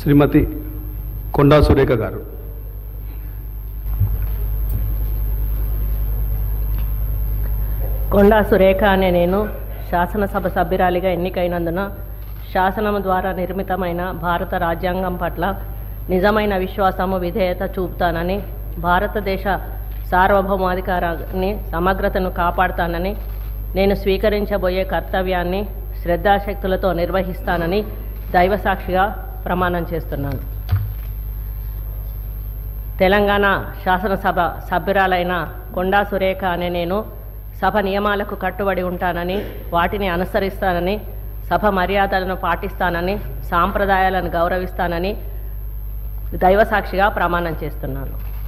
శ్రీమతి కొండా సురేఖ గారు కొండా సురేఖ అనే నేను శాసనసభ సభ్యురాలిగా ఎన్నికైనందున శాసనము ద్వారా నిర్మితమైన భారత రాజ్యాంగం పట్ల నిజమైన విశ్వాసము విధేయత చూపుతానని భారతదేశ సార్వభౌమాధికారాన్ని సమగ్రతను కాపాడుతానని నేను స్వీకరించబోయే కర్తవ్యాన్ని శ్రద్ధాశక్తులతో నిర్వహిస్తానని దైవసాక్షిగా ప్రమాణం చేస్తున్నాను తెలంగాణ శాసనసభ సభ్యురాలైన కొండా సురేఖ అనే నేను సభ నియమాలకు కట్టుబడి ఉంటానని వాటిని అనుసరిస్తానని సభ మర్యాదలను పాటిస్తానని సాంప్రదాయాలను గౌరవిస్తానని దైవసాక్షిగా ప్రమాణం చేస్తున్నాను